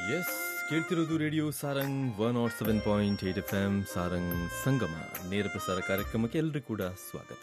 S ಕೇಳ್ತಿರೋದು radio Sarang one nought seven point eight F M Sarang Sangama ನೇರ ಪ್ರಸಾರ ಕಾರ್ಯಕ್ರಮಕ್ಕೆ ಎಲ್ಲರೂ ಕೂಡ ಸ್ವಾಗತ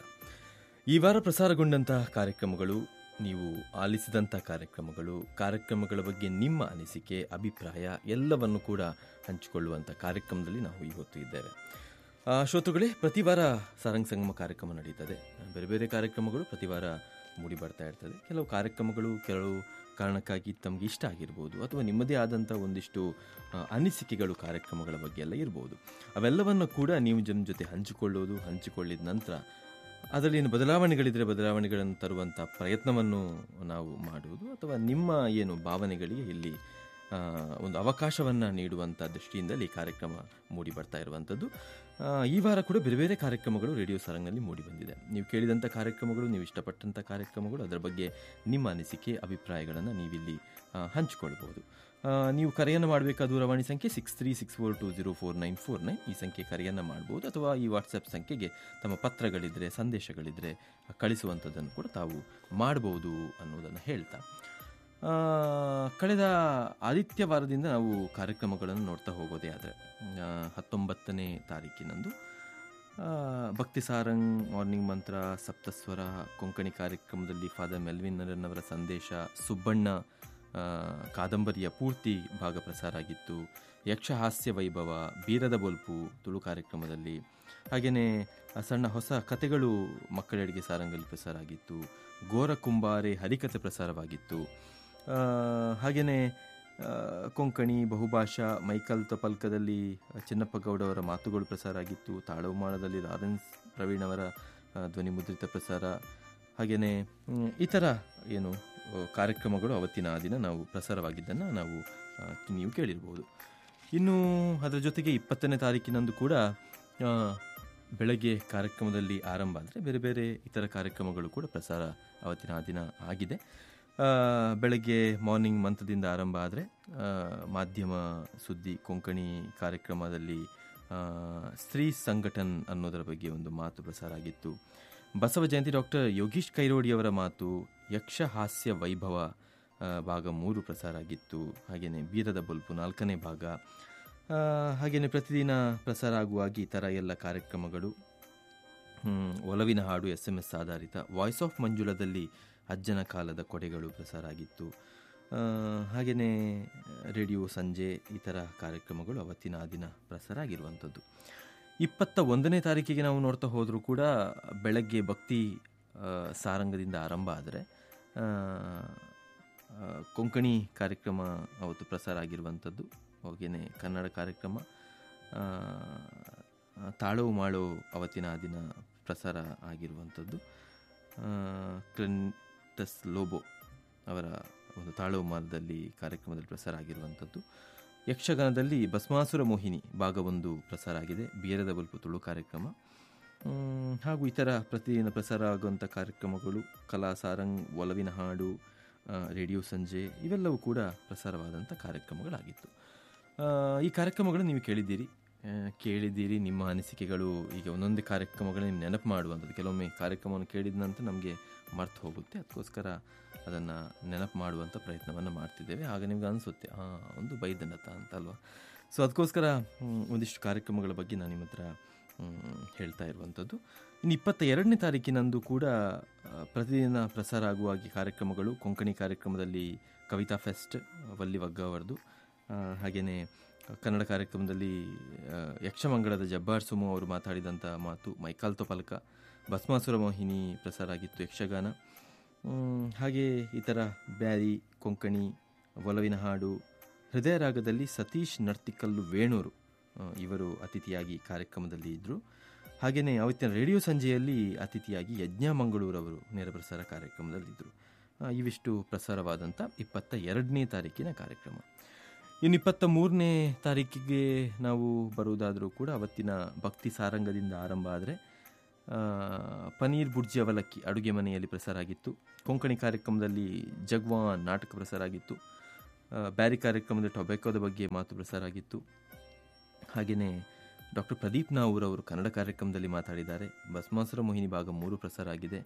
ಈ ವಾರ ಪ್ರಸಾರಗೊಂಡಂಥ ಕಾರ್ಯಕ್ರಮಗಳು ನೀವು ಆಲಿಸಿದಂಥ ಕಾರ್ಯಕ್ರಮಗಳು ಕಾರ್ಯಕ್ರಮಗಳ ಬಗ್ಗೆ ನಿಮ್ಮ ಅನಿಸಿಕೆ ಅಭಿಪ್ರಾಯ ಎಲ್ಲವನ್ನು ಕೂಡ ಹಂಚಿಕೊಳ್ಳುವಂಥ ಕಾರ್ಯಕ್ರಮದಲ್ಲಿ ನಾವು ಇವತ್ತು ಇದ್ದೇವೆ ಆ, ಶ್ರೋತೃಗಳೇ ಪ್ರತಿ ವಾರ ಸಾರಂಗ್ ಸಂಗಮ ಕಾರ್ಯಕ್ರಮ ನಡೀತದೆ ಬೇರೆ ಬೇರೆ ಕಾರ್ಯಕ್ರಮಗಳು ಪ್ರತಿ ವಾರ ಮೂಡಿ ಬರ್ತಾ ಇರ್ತದೆ ಕೆಲವು ಕಾರ್ಯಕ್ರಮಗಳು ಕೆಲವು ಕಾರಣಕ್ಕಾಗಿ ತಮಗೆ ಇಷ್ಟ ಆಗಿರ್ಬೋದು ಅಥವಾ ನಿಮ್ಮದೇ ಆದಂಥ ಒಂದಿಷ್ಟು ಆ, ಅನಿಸಿಕೆಗಳು ಕಾರ್ಯಕ್ರಮಗಳ ಬಗ್ಗೆ ಎಲ್ಲ ಇರ್ಬೋದು ಅವೆಲ್ಲವನ್ನು ಕೂಡ ನೀವು ಜನ ಜೊತೆ ಹಂಚಿಕೊಳ್ಳೋದು ಹಂಚಿಕೊಳ್ಳಿದ ನಂತರ ಅದರಲ್ಲಿ ಏನು ಬದಲಾವಣೆಗಳಿದ್ರೆ ಬದಲಾವಣೆಗಳನ್ನು ತರುವಂಥ ಪ್ರಯತ್ನವನ್ನು ನಾವು ಮಾಡುವುದು ಅಥವಾ ನಿಮ್ಮ ಏನು ಭಾವನೆಗಳಿಗೆ ಇಲ್ಲಿ ಆ, ಒಂದು ಅವಕಾಶವನ್ನು ನೀಡುವಂಥ ದೃಷ್ಟಿಯಿಂದಲೇ ಈ ಕಾರ್ಯಕ್ರಮ ಮೂಡಿ ಬರ್ತಾ ಇರುವಂಥದ್ದು ಆ, ಈ ವಾರ ಕೂಡ ಬೇರೆ ಬೇರೆ ಕಾರ್ಯಕ್ರಮಗಳು ರೇಡಿಯೋ ಸಾರಂಗ್ನಲ್ಲಿ ಮೂಡಿ ಬಂದಿದೆ ನೀವು ಕೇಳಿದಂಥ ಕಾರ್ಯಕ್ರಮಗಳು ನೀವು ಇಷ್ಟಪಟ್ಟಂಥ ಕಾರ್ಯಕ್ರಮಗಳು ಅದರ ಬಗ್ಗೆ ನಿಮ್ಮ ಅನಿಸಿಕೆ ಅಭಿಪ್ರಾಯಗಳನ್ನು ನೀವಿಲ್ಲಿ ಆ, ಹಂಚಿಕೊಳ್ಬೋದು ಆ, ನೀವು ಕರೆಯನ್ನು ಮಾಡಬೇಕಾದ ದೂರವಾಣಿ ಸಂಖ್ಯೆ six three six four two zero four nine four nine ಈ ಸಂಖ್ಯೆ ಕರೆಯನ್ನು ಮಾಡ್ಬೋದು ಅಥವಾ ಈ ವಾಟ್ಸಪ್ ಸಂಖ್ಯೆಗೆ ತಮ್ಮ ಪತ್ರಗಳಿದ್ದರೆ ಸಂದೇಶಗಳಿದ್ದರೆ ಕಳಿಸುವಂಥದ್ದನ್ನು ಕೂಡ ತಾವು ಮಾಡ್ಬೋದು ಅನ್ನೋದನ್ನು ಹೇಳ್ತಾ ಆ, ಕಳೆದ ಆದಿತ್ಯವಾರದಿಂದ ನಾವು ಕಾರ್ಯಕ್ರಮಗಳನ್ನು ನೋಡ್ತಾ ಹೋಗೋದೇ ಆದರೆ ಹತ್ತೊಂಬತ್ತನೇ ತಾರೀಕಿನಂದು ಆ, ಭಕ್ತಿ ಸಾರಂಗ್ ಮಾರ್ನಿಂಗ್ ಮಂತ್ರ ಸಪ್ತಸ್ವರ ಕೊಂಕಣಿ ಕಾರ್ಯಕ್ರಮದಲ್ಲಿ ಫಾದರ್ ಮೆಲ್ವಿನ್ ಅವರ ಸಂದೇಶ ಸುಬ್ಬಣ್ಣ ಆ, ಕಾದಂಬರಿಯ ಪೂರ್ತಿ ಭಾಗ ಪ್ರಸಾರ ಆಗಿತ್ತು ಯಕ್ಷಹಾಸ್ಯ ವೈಭವ ಬೀರದ ಬೊಲ್ಪು ತುಳು ಕಾರ್ಯಕ್ರಮದಲ್ಲಿ ಹಾಗೆಯೇ ಸಣ್ಣ ಹೊಸ ಕತೆಗಳು ಮಕ್ಕಳೆಡೆಗೆ ಸಾರಂಗಲ್ಲಿ ಪ್ರಸಾರ ಆಗಿತ್ತು ಗೋರ ಕುಂಬಾರೆ ಹರಿಕತೆ ಪ್ರಸಾರವಾಗಿತ್ತು ಆ, ಹಾಗೆಯೇ ಆ, ಕೊಂಕಣಿ ಬಹುಭಾಷಾ ಮೈಕಲ್ ತಪಲ್ಕದಲ್ಲಿ ಚಿನ್ನಪ್ಪ ಗೌಡ ಅವರ ಮಾತುಗಳು ಪ್ರಸಾರ ಆಗಿತ್ತು ತಾಳವಮಾಳದಲ್ಲಿ ಲಾರೆನ್ಸ್ ಪ್ರವೀಣ್ ಅವರ ಆ, ಧ್ವನಿ ಮುದ್ರಿತ ಪ್ರಸಾರ ಹಾಗೆಯೇ ಮ್, ಇತರ ಏನು ಆ, ಕಾರ್ಯಕ್ರಮಗಳು ಅವತ್ತಿನ ಆ ದಿನ ನಾವು ಪ್ರಸಾರವಾಗಿದ್ದನ್ನು ನಾವು ಆ, ನೀವು ಕೇಳಿರ್ಬೋದು ಇನ್ನು ಅದರ ಜೊತೆಗೆ ಇಪ್ಪತ್ತನೇ ತಾರೀಕಿನಂದು ಕೂಡ ಆ, ಬೆಳಗ್ಗೆ ಕಾರ್ಯಕ್ರಮದಲ್ಲಿ ಆರಂಭ ಆದರೆ ಬೇರೆ ಬೇರೆ ಇತರ ಕಾರ್ಯಕ್ರಮಗಳು ಕೂಡ ಪ್ರಸಾರ ಅವತ್ತಿನ ಆ ದಿನ ಆಗಿದೆ ಆ, ಬೆಳಗ್ಗೆ ಮಾರ್ನಿಂಗ್ ಮಂತ್ರದಿಂದ ಆರಂಭ ಆದರೆ ಮಾಧ್ಯಮ ಸುದ್ದಿ ಕೊಂಕಣಿ ಕಾರ್ಯಕ್ರಮದಲ್ಲಿ ಆ, ಸ್ತ್ರೀ ಸಂಘಟನ್ ಅನ್ನೋದರ ಬಗ್ಗೆ ಒಂದು ಮಾತು ಪ್ರಸಾರ ಆಗಿತ್ತು ಬಸವ ಜಯಂತಿ ಡಾಕ್ಟರ್ ಯೋಗೀಶ್ ಕೈರೋಡಿಯವರ ಮಾತು ಯಕ್ಷಹಾಸ್ಯ ವೈಭವ ಆ, ಭಾಗ ಮೂರು ಪ್ರಸಾರ ಆಗಿತ್ತು ಹಾಗೆಯೇ ಬೀರದ ಬಲ್ಪು ನಾಲ್ಕನೇ ಭಾಗ ಆ, ಹಾಗೆಯೇ ಪ್ರತಿದಿನ ಪ್ರಸಾರ ಆಗುವಾಗಿ ಈ ಥರ ಎಲ್ಲ ಕಾರ್ಯಕ್ರಮಗಳು ಹ್ಮ್, ಒಲವಿನ ಹಾಡು ಎಸ್ ಎಂ ಎಸ್ ಆಧಾರಿತ ವಾಯ್ಸ್ ಆಫ್ ಮಂಜುಳದಲ್ಲಿ ಅಜ್ಜನ ಕಾಲದ ಕೊಡೆಗಳು ಪ್ರಸಾರ ಆಗಿತ್ತು ಹಾಗೆಯೇ ರೇಡಿಯೋ ಸಂಜೆ ಈ ಥರ ಕಾರ್ಯಕ್ರಮಗಳು ಅವತ್ತಿನ ಆ ದಿನ ಪ್ರಸಾರ ಆಗಿರುವಂಥದ್ದು ಇಪ್ಪತ್ತ ಒಂದನೇ ತಾರೀಕಿಗೆ ನಾವು ನೋಡ್ತಾ ಹೋದರೂ ಕೂಡ ಬೆಳಗ್ಗೆ ಭಕ್ತಿ ಆ, ಸಾರಂಗದಿಂದ ಆರಂಭ ಆದರೆ ಕೊಂಕಣಿ ಕಾರ್ಯಕ್ರಮ ಅವತ್ತು ಪ್ರಸಾರ ಆಗಿರುವಂಥದ್ದು ಹಾಗೆಯೇ ಕನ್ನಡ ಕಾರ್ಯಕ್ರಮ ಆ, ತಾಳೋ ಮಾಡೋ ಅವತ್ತಿನ ಆ ದಿನ ಪ್ರಸಾರ ಆಗಿರುವಂಥದ್ದು ಆ, ಕ್ಲಿಂಟಸ್ ಲೋಬೋ ಅವರ ಒಂದು ತಾಳೋ ಮಾಲದಲ್ಲಿ ಕಾರ್ಯಕ್ರಮದಲ್ಲಿ ಪ್ರಸಾರ ಆಗಿರುವಂಥದ್ದು ಯಕ್ಷಗಾನದಲ್ಲಿ ಭಸ್ಮಾಸುರ ಮೋಹಿನಿ ಭಾಗ ಒಂದು ಪ್ರಸಾರ ಆಗಿದೆ ಬೀರದ ಬಲ್ಪು ತುಳು ಕಾರ್ಯಕ್ರಮ ಮ್, ಹಾಗೂ ಇತರ ಪ್ರತಿದಿನ ಪ್ರಸಾರ ಆಗುವಂಥ ಕಾರ್ಯಕ್ರಮಗಳು ಕಲಾ ಸಾರಂಗ್ ಒಲವಿನ ಹಾಡು ಆ, ರೇಡಿಯೋ ಸಂಜೆ ಇವೆಲ್ಲವೂ ಕೂಡ ಪ್ರಸಾರವಾದಂಥ ಕಾರ್ಯಕ್ರಮಗಳಾಗಿತ್ತು ಆ, ಈ ಕಾರ್ಯಕ್ರಮಗಳು ನೀವು ಕೇಳಿದ್ದೀರಿ ಆ, ಕೇಳಿದ್ದೀರಿ ನಿಮ್ಮ ಅನಿಸಿಕೆಗಳು ಈಗ ಒಂದೊಂದೇ ಕಾರ್ಯಕ್ರಮಗಳು ನೀವು ನೆನಪು ಮಾಡುವಂಥದ್ದು ಕೆಲವೊಮ್ಮೆ ಕಾರ್ಯಕ್ರಮವನ್ನು ಕೇಳಿದ ನಂತರ ನಮಗೆ ಮರ್ತು ಹೋಗುತ್ತೆ ಅದಕ್ಕೋಸ್ಕರ ಅದನ್ನು ನೆನಪು ಮಾಡುವಂಥ ಪ್ರಯತ್ನವನ್ನು ಮಾಡ್ತಿದ್ದೇವೆ ಆಗ ನಿಮ್ಗೆ ಅನಿಸುತ್ತೆ ಹಾಂ ಒಂದು ಬೈದನತ ಅಂತ ಅಲ್ವಾ ಸೊ ಅದಕ್ಕೋಸ್ಕರ ಮ್, ಒಂದಿಷ್ಟು ಕಾರ್ಯಕ್ರಮಗಳ ಬಗ್ಗೆ ನಾನು ನಿಮ್ಮ ಹತ್ರ ಮ್, ಹೇಳ್ತಾ ಇರುವಂಥದ್ದು ಇನ್ನು ಇಪ್ಪತ್ತ ಎರಡನೇ ತಾರೀಕಿನಂದು ಕೂಡ ಆ, ಪ್ರತಿದಿನ ಪ್ರಸಾರ ಆಗುವಾಗಿ ಕಾರ್ಯಕ್ರಮಗಳು ಕೊಂಕಣಿ ಕಾರ್ಯಕ್ರಮದಲ್ಲಿ ಕವಿತಾ ಫೆಸ್ಟ್ ವಲ್ಲಿ ವಗ್ಗ ಅವರದು ಹಾಗೆಯೇ ಕನ್ನಡ ಕಾರ್ಯಕ್ರಮದಲ್ಲಿ ಆ, ಯಕ್ಷಮಂಗಳದ ಜಬ್ಬಾರ್ ಸುಮು ಅವರು ಮಾತಾಡಿದಂಥ ಮಾತು ಮೈಕಾಲ್ ತೊಪಲ್ಕ ಭಸ್ಮಾಸುರ ಮೋಹಿನಿ ಪ್ರಸಾರ ಆಗಿತ್ತು ಯಕ್ಷಗಾನ ಮ್, ಹಾಗೆ ಇತರ ಬ್ಯಾರಿ ಕೊಂಕಣಿ ಒಲವಿನ ಹಾಡು ಹೃದಯ ರಾಗದಲ್ಲಿ ಸತೀಶ್ ನರ್ತಿಕಲ್ಲು ವೇಣೂರು ಆ, ಇವರು ಅತಿಥಿಯಾಗಿ ಕಾರ್ಯಕ್ರಮದಲ್ಲಿ ಇದ್ದರು ಹಾಗೆಯೇ ಅವತ್ತಿನ ರೇಡಿಯೋ ಸಂಜೆಯಲ್ಲಿ ಅತಿಥಿಯಾಗಿ ಯಜ್ಞ ಮಂಗಳೂರವರು ನೇರ ಪ್ರಸಾರ ಕಾರ್ಯಕ್ರಮದಲ್ಲಿದ್ದರು ಆ, ಇವಿಷ್ಟು ಪ್ರಸಾರವಾದಂಥ ಇಪ್ಪತ್ತ ಎರಡನೇ ತಾರೀಕಿನ ಕಾರ್ಯಕ್ರಮ ಇನ್ನು ಇಪ್ಪತ್ತ ಮೂರನೇ ತಾರೀಕಿಗೆ ನಾವು ಬರುವುದಾದರೂ ಕೂಡ ಅವತ್ತಿನ ಭಕ್ತಿ ಸಾರಂಗದಿಂದ ಆರಂಭ ಆದರೆ ಪನೀರ್ ಬುರ್ಜಿ ಅವಲಕ್ಕಿ ಅಡುಗೆ ಮನೆಯಲ್ಲಿ ಪ್ರಸಾರ ಆಗಿತ್ತು ಕೊಂಕಣಿ ಕಾರ್ಯಕ್ರಮದಲ್ಲಿ ಜಗ್ವಾನ್ ನಾಟಕ ಪ್ರಸಾರ ಆಗಿತ್ತು ಆ, ಬ್ಯಾರಿ ಕಾರ್ಯಕ್ರಮದಲ್ಲಿ ಟೊಬ್ಯಾಕೋದ ಬಗ್ಗೆ ಮಾತು ಪ್ರಸಾರ ಆಗಿತ್ತು ಹಾಗೆಯೇ ಡಾಕ್ಟರ್ ಪ್ರದೀಪ್ ನಾವೂರ್ ಅವರು ಕನ್ನಡ ಕಾರ್ಯಕ್ರಮದಲ್ಲಿ ಮಾತಾಡಿದ್ದಾರೆ ಭಸ್ಮಾಸುರ ಮೋಹಿನಿ ಭಾಗ ಮೂರು ಪ್ರಸಾರ ಆಗಿದೆ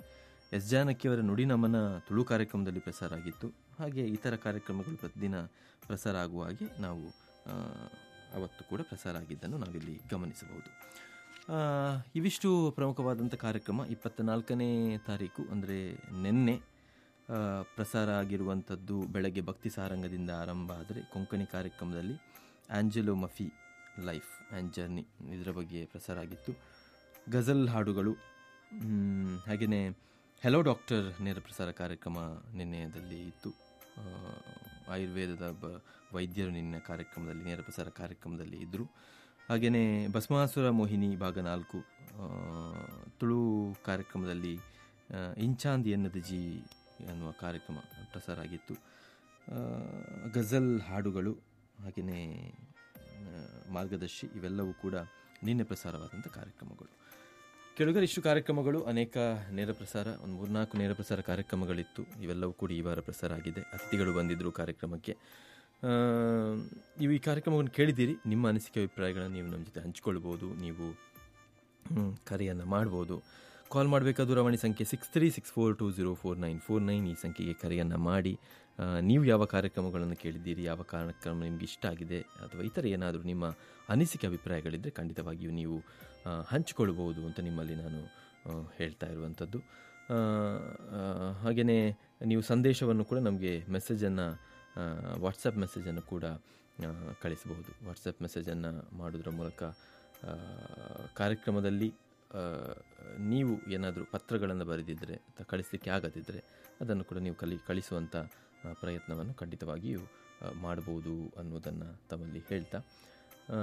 ಎಸ್ ಜಾನಕಿಯವರ ನುಡಿ ನಮನ ತುಳು ಕಾರ್ಯಕ್ರಮದಲ್ಲಿ ಪ್ರಸಾರ ಆಗಿತ್ತು ಹಾಗೆ ಇತರ ಕಾರ್ಯಕ್ರಮಗಳು ಪ್ರತಿದಿನ ಪ್ರಸಾರ ಆಗುವ ಹಾಗೆ ನಾವು ಆ, ಅವತ್ತು ಕೂಡ ಪ್ರಸಾರ ಆಗಿದ್ದನ್ನು ನಾವಿಲ್ಲಿ ಗಮನಿಸಬಹುದು ಆ, ಇವಿಷ್ಟು ಪ್ರಮುಖವಾದಂಥ ಕಾರ್ಯಕ್ರಮ ಇಪ್ಪತ್ತ ನಾಲ್ಕನೇ ತಾರೀಕು ಅಂದರೆ ನಿನ್ನೆ ಆ, ಪ್ರಸಾರ ಆಗಿರುವಂಥದ್ದು ಬೆಳಗ್ಗೆ ಭಕ್ತಿ ಸಾರಂಗದಿಂದ ಆರಂಭ ಆದರೆ ಕೊಂಕಣಿ ಕಾರ್ಯಕ್ರಮದಲ್ಲಿ ಆಂಜೆಲೋ ಮಫಿ ಲೈಫ್ ಆ್ಯಂಡ್ ಜರ್ನಿ ಇದರ ಬಗ್ಗೆ ಪ್ರಸಾರ ಆಗಿತ್ತು ಗಜಲ್ ಹಾಡುಗಳು ಮ್, ಹಾಗೆಯೇ ಹೆಲೋ ಡಾಕ್ಟರ್ ನೇರ ಪ್ರಸಾರ ಕಾರ್ಯಕ್ರಮ ನಿನ್ನೆದಲ್ಲಿ ಇತ್ತು ಆ, ಆಯುರ್ವೇದದ ಬ ವೈದ್ಯರು ನಿನ್ನೆ ಕಾರ್ಯಕ್ರಮದಲ್ಲಿ ನೇರ ಪ್ರಸಾರ ಕಾರ್ಯಕ್ರಮದಲ್ಲಿ ಇದ್ದರು ಹಾಗೆಯೇ ಭಸ್ಮಾಸುರ ಮೋಹಿನಿ ಭಾಗ ನಾಲ್ಕು ಆ, ತುಳು ಕಾರ್ಯಕ್ರಮದಲ್ಲಿ ಆ, ಇಂಚಾಂದ್ ಎನ್ನದ ಜಿ ಅನ್ನುವ ಕಾರ್ಯಕ್ರಮ ಪ್ರಸಾರ ಆಗಿತ್ತು ಆ, ಗಜಲ್ ಹಾಡುಗಳು ಹಾಗೆಯೇ ಆ, ಮಾರ್ಗದರ್ಶಿ ಇವೆಲ್ಲವೂ ಕೂಡ ನಿನ್ನೆ ಪ್ರಸಾರವಾದಂಥ ಕಾರ್ಯಕ್ರಮಗಳು ಕೆಳಗರೆ ಇಷ್ಟು ಕಾರ್ಯಕ್ರಮಗಳು ಅನೇಕ ನೇರ ಪ್ರಸಾರ ಒಂದು ಮೂರ್ನಾಲ್ಕು ನೇರ ಪ್ರಸಾರ ಕಾರ್ಯಕ್ರಮಗಳಿತ್ತು ಇವೆಲ್ಲವೂ ಕೂಡ ಈ ವಾರ ಪ್ರಸಾರ ಆಗಿದೆ ಅತಿಥಿಗಳು ಬಂದಿದ್ದರು ಕಾರ್ಯಕ್ರಮಕ್ಕೆ ಆ, ನೀವು ಈ ಕಾರ್ಯಕ್ರಮವನ್ನು ಕೇಳಿದ್ದೀರಿ ನಿಮ್ಮ ಅನಿಸಿಕೆ ಅಭಿಪ್ರಾಯಗಳನ್ನು ನೀವು ನಮ್ಮ ಜೊತೆ ಹಂಚ್ಕೊಳ್ಬೋದು ನೀವು ಹ್ಮ್, ಕರೆಯನ್ನು ಮಾಡ್ಬೋದು ಕಾಲ್ ಮಾಡಬೇಕಾದ ದೂರವಾಣಿ ಸಂಖ್ಯೆ six three six four two zero four nine four nine ಈ ಸಂಖ್ಯೆಗೆ ಕರೆಯನ್ನು ಮಾಡಿ ಆ, ನೀವು ಯಾವ ಕಾರ್ಯಕ್ರಮಗಳನ್ನು ಕೇಳಿದ್ದೀರಿ ಯಾವ ಕಾರ್ಯಕ್ರಮ ನಿಮ್ಗೆ ಇಷ್ಟ ಆಗಿದೆ ಅಥವಾ ಇತರ ಏನಾದರೂ ನಿಮ್ಮ ಅನಿಸಿಕೆ ಅಭಿಪ್ರಾಯಗಳಿದ್ದರೆ ಖಂಡಿತವಾಗಿಯೂ ನೀವು ಆ, ಹಂಚಿಕೊಳ್ಬೋದು ಅಂತ ನಿಮ್ಮಲ್ಲಿ ನಾನು ಆ, ಹೇಳ್ತಾ ಇರುವಂಥದ್ದು ಹಾಗೆಯೇ ನೀವು ಸಂದೇಶವನ್ನು ಕೂಡ ನಮಗೆ ಮೆಸೇಜನ್ನು ವಾಟ್ಸಪ್ ಮೆಸೇಜನ್ನು ಕೂಡ ಆ, ಕಳಿಸಬಹುದು ವಾಟ್ಸಪ್ ಮೆಸೇಜನ್ನು ಮಾಡೋದ್ರ ಮೂಲಕ ಆ, ಕಾರ್ಯಕ್ರಮದಲ್ಲಿ ಆ, ನೀವು ಏನಾದರೂ ಪತ್ರಗಳನ್ನು ಬರೆದಿದ್ದರೆ ಅಥವಾ ಕಳಿಸಲಿಕ್ಕೆ ಆಗದಿದ್ದರೆ ಅದನ್ನು ಕೂಡ ನೀವು ಕಲಿ ಕಳಿಸುವಂಥ ಆ, ಪ್ರಯತ್ನವನ್ನು ಖಂಡಿತವಾಗಿಯೂ ಆ, ಮಾಡ್ಬೋದು ಅನ್ನೋದನ್ನು ತಮ್ಮಲ್ಲಿ ಹೇಳ್ತಾ ಆ,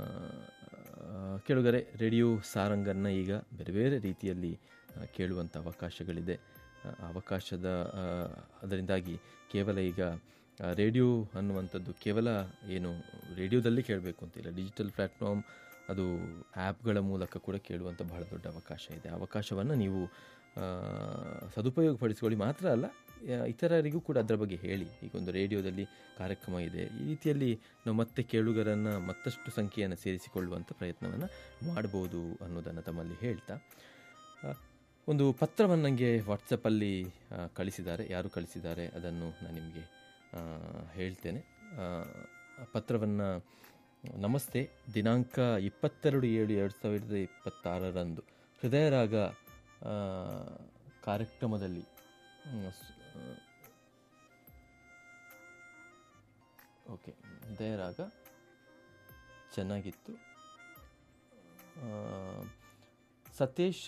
ಕೆಳಗರೆ ರೇಡಿಯೋ ಸಾರಂಗನ್ನು ಈಗ ಬೇರೆ ಬೇರೆ ರೀತಿಯಲ್ಲಿ ಆ, ಕೇಳುವಂಥ ಅವಕಾಶಗಳಿದೆ ಆ, ಅವಕಾಶದ ಆ, ಅದರಿಂದಾಗಿ ಕೇವಲ ಈಗ ಆ, ರೇಡಿಯೋ ಅನ್ನುವಂಥದ್ದು ಕೇವಲ ಏನು ರೇಡಿಯೋದಲ್ಲಿ ಕೇಳಬೇಕು ಅಂತಿಲ್ಲ ಡಿಜಿಟಲ್ ಪ್ಲ್ಯಾಟ್ಫಾರ್ಮ್ ಅದು ಆ್ಯಪ್ಗಳ ಮೂಲಕ ಕೂಡ ಕೇಳುವಂಥ ಬಹಳ ದೊಡ್ಡ ಅವಕಾಶ ಇದೆ ಆ ಅವಕಾಶವನ್ನು ನೀವು ಆ, ಸದುಪಯೋಗಪಡಿಸಿಕೊಳ್ಳಿ ಮಾತ್ರ ಅಲ್ಲ ಆ, ಇತರರಿಗೂ ಕೂಡ ಅದರ ಬಗ್ಗೆ ಹೇಳಿ ಈಗ ಒಂದು ರೇಡಿಯೋದಲ್ಲಿ ಕಾರ್ಯಕ್ರಮ ಇದೆ ಈ ರೀತಿಯಲ್ಲಿ ನಾವು ಮತ್ತೆ ಕೇಳುಗರನ್ನು ಮತ್ತಷ್ಟು ಸಂಖ್ಯೆಯನ್ನು ಸೇರಿಸಿಕೊಳ್ಳುವಂಥ ಪ್ರಯತ್ನವನ್ನು ಮಾಡ್ಬೋದು ಅನ್ನೋದನ್ನು ತಮ್ಮಲ್ಲಿ ಹೇಳ್ತಾ ಆ, ಒಂದು ಪತ್ರವನ್ನು ನನಗೆ ವಾಟ್ಸಪ್ಪಲ್ಲಿ ಆ, ಕಳಿಸಿದ್ದಾರೆ ಯಾರು ಕಳಿಸಿದ್ದಾರೆ ಅದನ್ನು ನಾನು ನಿಮಗೆ ಆ, ಹೇಳ್ತೇನೆ ಆ, ಆ ಪತ್ರವನ್ನು ನಮಸ್ತೆ ದಿನಾಂಕ ಇಪ್ಪತ್ತೆರಡು ಏಳು ಎರಡು ಸಾವಿರದ ಇಪ್ಪತ್ತಾರರಂದು ಹೃದಯರಾಗ ಆ, ಕಾರ್ಯಕ್ರಮದಲ್ಲಿ ಹ್ಮ್, ಸ್- ಆ, ಓಕೆ ಹೃದಯರಾಗ ಚೆನ್ನಾಗಿತ್ತು ಆ, ಸತೀಶ್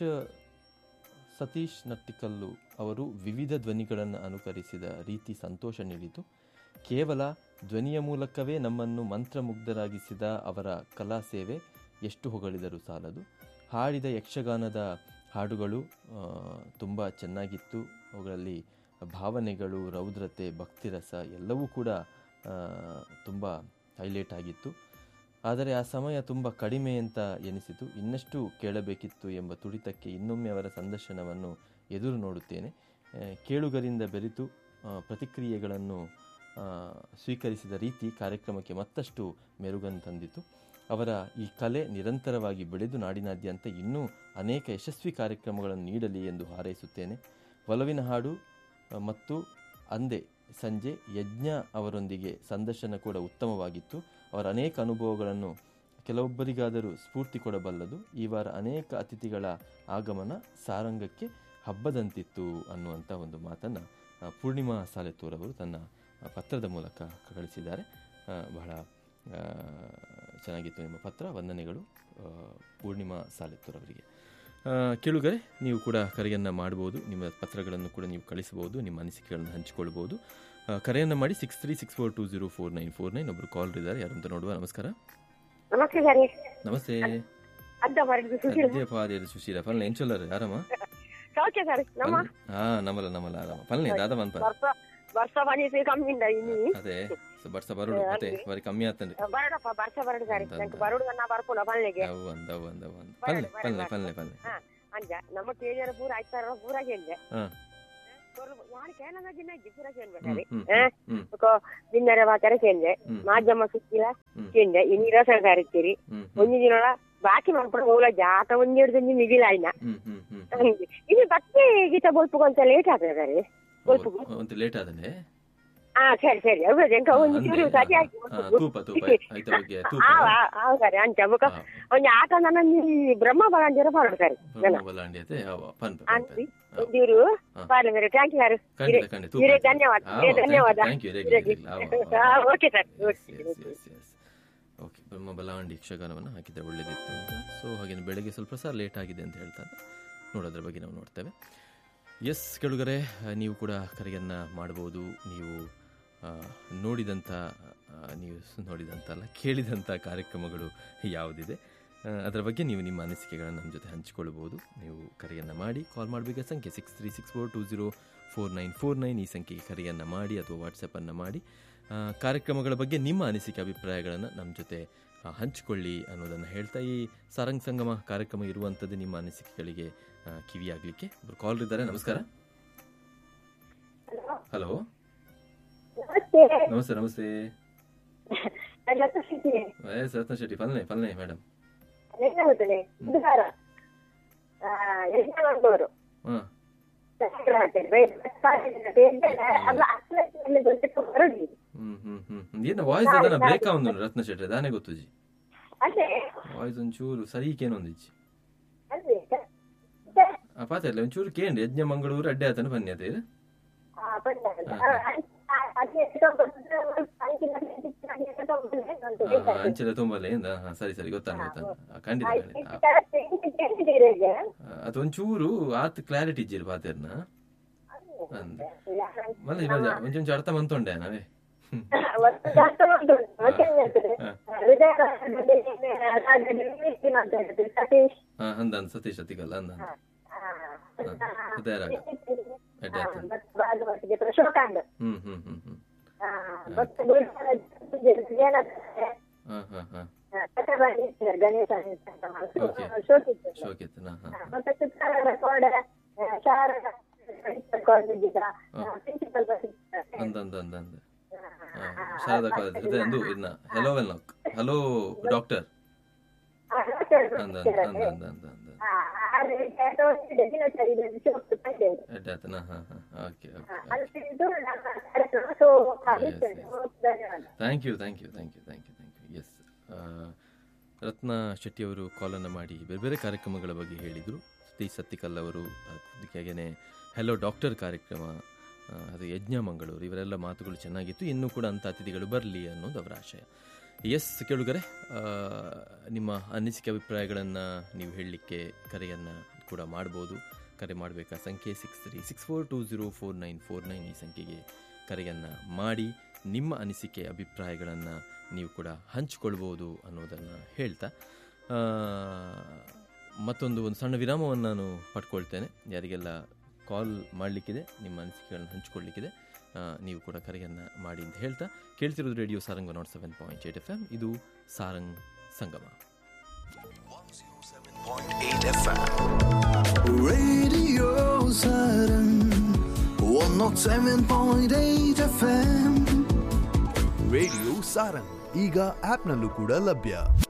ಸತೀಶ್ ನಟ್ಟಿಕಲ್ಲು ಅವರು ವಿವಿಧ ಧ್ವನಿಗಳನ್ನು ಅನುಕರಿಸಿದ ರೀತಿ ಸಂತೋಷ ನೀಡಿತು ಕೇವಲ ಧ್ವನಿಯ ಮೂಲಕವೇ ನಮ್ಮನ್ನು ಮಂತ್ರಮುಗ್ಧರಾಗಿಸಿದ ಅವರ ಕಲಾ ಸೇವೆ ಎಷ್ಟು ಹೊಗಳಿದರೂ ಸಾಲದು ಹಾಡಿದ ಯಕ್ಷಗಾನದ ಹಾಡುಗಳು ತುಂಬ ಚೆನ್ನಾಗಿತ್ತು ಅವುಗಳಲ್ಲಿ ಭಾವನೆಗಳು ರೌದ್ರತೆ ಭಕ್ತಿರಸ ಎಲ್ಲವೂ ಕೂಡ ತುಂಬ ಹೈಲೈಟ್ ಆಗಿತ್ತು ಆದರೆ ಆ ಸಮಯ ತುಂಬ ಕಡಿಮೆ ಅಂತ ಎನಿಸಿತು ಇನ್ನಷ್ಟು ಕೇಳಬೇಕಿತ್ತು ಎಂಬ ತುಡಿತಕ್ಕೆ ಇನ್ನೊಮ್ಮೆ ಅವರ ಸಂದರ್ಶನವನ್ನು ಎದುರು ನೋಡುತ್ತೇನೆ ಆ, ಕೇಳುಗರಿಂದ ಬೆರೆತು ಆ, ಪ್ರತಿಕ್ರಿಯೆಗಳನ್ನು ಆ, ಸ್ವೀಕರಿಸಿದ ರೀತಿ ಕಾರ್ಯಕ್ರಮಕ್ಕೆ ಮತ್ತಷ್ಟು ಮೆರುಗನ್ನು ತಂದಿತು ಅವರ ಈ ಕಲೆ ನಿರಂತರವಾಗಿ ಬೆಳೆದು ನಾಡಿನಾದ್ಯಂತ ಇನ್ನೂ ಅನೇಕ ಯಶಸ್ವಿ ಕಾರ್ಯಕ್ರಮಗಳನ್ನು ನೀಡಲಿ ಎಂದು ಹಾರೈಸುತ್ತೇನೆ ಒಲವಿನ ಹಾಡು ಆ, ಮತ್ತು ಅಂದೆ ಸಂಜೆ ಯಜ್ಞ ಅವರೊಂದಿಗೆ ಸಂದರ್ಶನ ಕೂಡ ಉತ್ತಮವಾಗಿತ್ತು ಅವರ ಅನೇಕ ಅನುಭವಗಳನ್ನು ಕೆಲವೊಬ್ಬರಿಗಾದರೂ ಸ್ಫೂರ್ತಿ ಕೊಡಬಲ್ಲದು ಈ ವಾರ ಅನೇಕ ಅತಿಥಿಗಳ ಆಗಮನ ಸಾರಂಗಕ್ಕೆ ಹಬ್ಬದಂತಿತ್ತು ಅನ್ನುವಂಥ ಒಂದು ಮಾತನ್ನು ಆ, ಪೂರ್ಣಿಮಾ ಸಾಲೆತ್ತೂರ್ ಅವರು ತನ್ನ ಆ, ಪತ್ರದ ಮೂಲಕ ಕಳಿಸಿದ್ದಾರೆ ಆ, ಬಹಳ ಆ, ಚೆನ್ನಾಗಿತ್ತು ನಿಮ್ಮ ಪತ್ರ ವಂದನೆಗಳು ಆ, ಪೂರ್ಣಿಮಾ ಸಾಲೆತ್ತೂರ್ ಅವರಿಗೆ ಆ, ಕೇಳುಗರೆ ನೀವು ಕೂಡ ಕರೆಯನ್ನು ಮಾಡ್ಬೋದು ನಿಮ್ಮ ಪತ್ರಗಳನ್ನು ಕೂಡ ನೀವು ಕಳಿಸಬಹುದು ನಿಮ್ಮ ಅನಿಸಿಕೆಗಳನ್ನು ಹಂಚಿಕೊಳ್ಬೋದು ಆ, ಕರೆಯನ್ನು ಮಾಡಿ six three six four two zero four nine four nine ಒಬ್ಬರು ಕಾಲ್ ಇದ್ದಾರೆ ಯಾರು ಅಂತ ನೋಡುವ ನಮಸ್ಕಾರ ನಮಸ್ತೆ ಸರ್ ನಮಸ್ತೆ ಅದ್ದ ಮಾಡಿದ್ದು ಸುಶೀಲ ಸದ್ಯ ಪಾದೇರು ಸುಶೀಲ ಪಲ್ಲೆ ಏನ್ ಚೊಲ್ಲರು ಆರಾಮ ಸೌಖ್ಯ ಸರ್ ನಮ್ಮ ಹಾ ನಮಲ ನಮಲ ಆರಾಮ ಪಲ್ಲೆ ದಾದ ಮನ್ಪ ವರ್ಷ ವರ್ಷ ಬಂದಿದ್ದು ಕಮ್ಮಿಂದ ಇನ್ನು ಅದೇ ಸೊ ಬರ್ಸ ಬರುಡು ಮತ್ತೆ ಬರೀ ಕಮ್ಮಿ ಆತಂಡಿ ಬರಡಪ್ಪ ವರ್ಷ ಬರಡು ಸರ್ ನಂಗೆ ಬರಡು ನಾ ಬರ್ಪುನ ಬಲ್ಲೆಗೆ ಅವು ಅಂದ ಅವು ಅಂದ ಅವು ಅಂದ ಪಲ್ಲೆ ಪಲ್ಲೆ ಪಲ್ಲೆ ಪಲ್ಲೆ ಹಾ ಅಂಜ ನಮ್ಮ ಕೇಳಿಯರ ಪೂರ ಆಯ್ತಾರ ಪೂರ ಕೇಳಿದೆ ಹಾ ಯಾರು ಕೇಳದ ದಿನ ಇಜ್ಜಿ ಪೂರ ಹ್ಮ್ ಕೇಳ್ಬೇಕಾರೆ ಹ್ಮ್ ಹಾ ಹ್ಮ್ ದಿನರ ಮಾತಾರ ಕೇಳಿದೆ ಹ್ಮ್ ಮಾಧ್ಯಮ ಸಿಕ್ಕಿಲ್ಲ ಹ್ಮ್. ಕೇಳಿದೆ ಇನ್ನು ರಸ ಕರಿತೀರಿ ಹ್ಮ್ ಒಂಜಿ ದಿನ ಬಾಕಿ ಮಾಡ್ಕೊಂಡು ಮೂಲ ಜಾತ ಒಂದೆರಡು ದಿನ ಮಿಗಿಲ ಆಯ್ನ ಹ್ಮ್ ಹ್ಮ್ ಹ್ಮ್ ಹಂಗೆ ಇದು ಮತ್ತೆ ಗೀತ ಬೊಲ್ಪು ಅಂತ ಲೇಟ್ ಆಗ್ತದೆ ರೀ ಬೊಲ್ಪು ಒಂದು ಲೇಟ್ ಆದನೆ ಹಾ ಸರಿ ಸರಿ ಹೌದು ಎಂಕ ಒಂದು ಚೂರು ಸರಿ ಆಗಿ ತೂಪ ತೂಪ ಐತ ಬಗ್ಗೆ ತೂಪ ಹೌದಾರೆ ಅಂಚ ಬೊಕ ಹಾ. ಒಂಜಿ ಆಟ ನನ್ನ ಬ್ರಹ್ಮ ಬಗಾಂಜರ ಪಾಡ್ತಾರೆ ಬ್ರಹ್ಮ ಬಲಾಂಡಿ ಅತೆ ಅವ ಪನ್ ಪನ್ ಅಂತಿ ಒಂದಿವ್ರು ಪಾರ್ಲೆ ಬೇರೆ ಥ್ಯಾಂಕ್ ಯು ಯಾರು ಖಂಡಿತ ಖಂಡಿತ ಇರೇ ಧನ್ಯವಾದ ಇರೇ ಧನ್ಯವಾದ thank you okay sir okay Brahma Balandi ಯಕ್ಷಗಾನವನ್ನು ಹಾಕಿದ್ದೆ ಒಳ್ಳೇದಿತ್ತು ಅಂತ ಸೊ ಹಾಗೆ ಬೆಳಗ್ಗೆ ಸ್ವಲ್ಪ ಸಹ ಲೇಟ್ ಆಗಿದೆ ಅಂತ ಹೇಳ್ತಾರೆ ನೋಡೋದ್ರ ಬಗ್ಗೆ ನಾವು ನೋಡ್ತೇವೆ ಎಸ್ ಕೆಳಗರೆ ನೀವು ಕೂಡ ಕರೆಯನ್ನು ಮಾಡ್ಬೋದು ನೀವು ಆ, ನೋಡಿದಂಥ ಆ, ನೀವು ಸ್- ನೋಡಿದಂಥ ಅಲ್ಲ ಕೇಳಿದಂಥ ಕಾರ್ಯಕ್ರಮಗಳು ಯಾವುದಿದೆ ಆ, ಅದರ ಬಗ್ಗೆ ನೀವು ನಿಮ್ಮ ಅನಿಸಿಕೆಗಳನ್ನು ನಮ್ಮ ಜೊತೆ ಹಂಚಿಕೊಳ್ಬೋದು ನೀವು ಕರೆಯನ್ನು ಮಾಡಿ ಕಾಲ್ ಮಾಡಬೇಕಾದ ಸಂಖ್ಯೆ six three six four two zero four nine four nine ಈ ಸಂಖ್ಯೆಗೆ ಕರೆಯನ್ನು ಮಾಡಿ ಅಥವಾ ವಾಟ್ಸಪ್ಪನ್ನು ಮಾಡಿ ಆ, ಕಾರ್ಯಕ್ರಮಗಳ ಬಗ್ಗೆ ನಿಮ್ಮ ಅನಿಸಿಕೆ ಅಭಿಪ್ರಾಯಗಳನ್ನು ನಮ್ಮ ಜೊತೆ ಆ, ಹಂಚಿಕೊಳ್ಳಿ ಅನ್ನೋದನ್ನು ಹೇಳ್ತಾ ಈ ಸಾರಂಗ್ ಸಂಗಮ ಕಾರ್ಯಕ್ರಮ ಇರುವಂಥದ್ದು ನಿಮ್ಮ ಅನಿಸಿಕೆಗಳಿಗೆ ಆ, ಕಿವಿಯಾಗಲಿಕ್ಕೆ ಒಬ್ರು ಕಾಲ್ ಇದ್ದಾರೆ ನಮಸ್ಕಾರ ಹಲೋ ನಮಸ್ತೆ ನಮಸ್ತೆ ನಮಸ್ತೆ ಎಲ್ಲ ಖುಷಿ ಏ ರತ್ನ ಶೆಟ್ಟಿ ಫಲ್ನೆ ಫಲ್ನೆ ಮೇಡಮ್ ಎಲ್ಲ ಹೋಗ್ತದೆ ಬುಧವಾರ ಎಲ್ಲ ಮಾಡ್ಬೋದು ಹಾಂ ಹೊರಡಿ ಹ್ಮ್ ಹ್ಮ್ ಹ್ಮ್ ಹ್ಮ್. ಏನ ವಾಯ್ಸ್ ಅದನ್ನ ಬ್ರೇಕ್ ಆವೊಂದು ರತ್ನ ಶೆಟ್ಟಿ ಅದಾನೆ ಗೊತ್ತುಜಿ ಅದೇ ವಾಯ್ಸ್ ಒಂಚೂರು ಸರಿಕೇನು ಒಂದಿಜ್ಜಿ ಅದೇ ಆ ಪಾತ್ರ ಒಂಚೂರು ಕೇಂದ್ರ ಯಜ್ಞ ಮಂಗಳೂರು ಅಡ್ಡೆ ಆತನ ಬನ್ನಿ ಅದೇ ಅಂಚೆಲ್ಲ ತುಂಬಲೇ ಇಂದ ಹಾ ಸರಿ ಸರಿ ಗೊತ್ತಾನ ಗೊತ್ತಾನ ಆ, ಖಂಡಿತ ಖಂಡಿತ ಆ, ಅದು ಒಂಚೂರು ಆತ್ ಕ್ಲಾರಿಟಿ ಇಜ್ಜಿರ್ ಪಾತೆರ್ನ ಅಂದ ಮಲ್ಲ ಇವಾಗ ಒಂಚೂರು ಅರ್ಥ ಮಂತೊಂಡೆ ನಾವೇ ಹ್ಮ್. ಸತೀಶ್ ಹಾ ಅಂದ ಅಂದ ಸತೀಶ್ ಅತಿಗಲ್ಲ ಅಂದ ಅಂದ. ಹೃದಯರಾಗ ಅಡ್ಡೆ ಆತನ ಭಾಗವತಿಗೆ ಪ್ರಶೋಕಾಂಡ್ ಹ್ಮ್ ಹ್ಮ್ ಹ್ಮ್ ಹ್ಮ್ ಮತ್ತೆ ಹಾ ಹಾ ಹಾ ಗಣೇಶ Okay. ಶೋಕಿತ್ತು ಶೋಕಿತ್ ನಾ ಹಾ ಮತ್ತೆ ಚಿತ್ರಾನ್ನ ಕೋಡ ಶಾರದ ಕಾಲೇಜಿಗ ಪ್ರಿನ್ಸಿಪಲ್ ಅಂದ ಅಂದ ಅಂದ ಅಂದ ಹಾ, ಶಾರದಾ ಕಾಲೇಜ್ ಹೃದಯ ಅಂದು ಇದನ್ನ ಹೆಲೋ ವೆಲ್ ನಾಕ್ ಹಲೋ ಡಾಕ್ಟರ್ ಅಂದ ಅಂದ ಅಂದ ಅಂದ ಅಂದ ಅಂದ ಅಡ್ಡೆ ಆತನ ಹಾ ಹಾ okay okay thank you thank you thank you thank you thank you S Ratna ಶೆಟ್ಟಿಯವರು ಕಾಲನ್ನು ಮಾಡಿ ಬೇರೆ ಬೇರೆ ಕಾರ್ಯಕ್ರಮಗಳ ಬಗ್ಗೆ ಹೇಳಿದರು ಸತೀಶ್ ಸತ್ತಿಕಲ್ ಅವರು ಹಾಗೆಯೇ ಹೆಲೋ ಡಾಕ್ಟರ್ ಕಾರ್ಯಕ್ರಮ ಆ, ಅದು ಯಜ್ಞ ಮಂಗಳೂರು ಇವರೆಲ್ಲ ಮಾತುಗಳು ಚೆನ್ನಾಗಿತ್ತು ಇನ್ನೂ ಕೂಡ ಅಂಥ ಅತಿಥಿಗಳು ಬರಲಿ ಅನ್ನೋದು ಅವರ ಆಶಯ ಎಸ್ ಕೇಳುಗರೆ ಆ, ನಿಮ್ಮ ಅನಿಸಿಕೆ ಅಭಿಪ್ರಾಯಗಳನ್ನು ನೀವು ಹೇಳಲಿಕ್ಕೆ ಕರೆಯನ್ನು ಕೂಡ ಮಾಡ್ಬೋದು ಕರೆ ಮಾಡಬೇಕಾ ಸಂಖ್ಯೆ six three six four two zero four nine four nine ಈ ಸಂಖ್ಯೆಗೆ ಕರೆಯನ್ನು ಮಾಡಿ ನಿಮ್ಮ ಅನಿಸಿಕೆ ಅಭಿಪ್ರಾಯಗಳನ್ನು ನೀವು ಕೂಡ ಹಂಚಿಕೊಳ್ಬೋದು ಅನ್ನೋದನ್ನು ಹೇಳ್ತಾ ಆ, ಮತ್ತೊಂದು ಒಂದು ಸಣ್ಣ ವಿರಾಮವನ್ನು ನಾನು ಪಡ್ಕೊಳ್ತೇನೆ ಯಾರಿಗೆಲ್ಲ ಕಾಲ್ ಮಾಡಲಿಕ್ಕಿದೆ ನಿಮ್ಮ ಅನಿಸಿಕೆಗಳನ್ನು ಹಂಚಿಕೊಳ್ಳಿಕ್ಕಿದೆ ಆ, ನೀವು ಕೂಡ ಕರೆಯನ್ನು ಮಾಡಿ ಅಂತ ಹೇಳ್ತಾ ಕೇಳ್ತಿರೋದು radio Sarang nought seven point eight F M ಇದು Sarang Sangama 107.8 FM. Radio Saturn 107.8 FM. Radio Sarang ಈಗ ಆಪ್ನಲ್ಲೂ ಕೂಡ ಲಭ್ಯ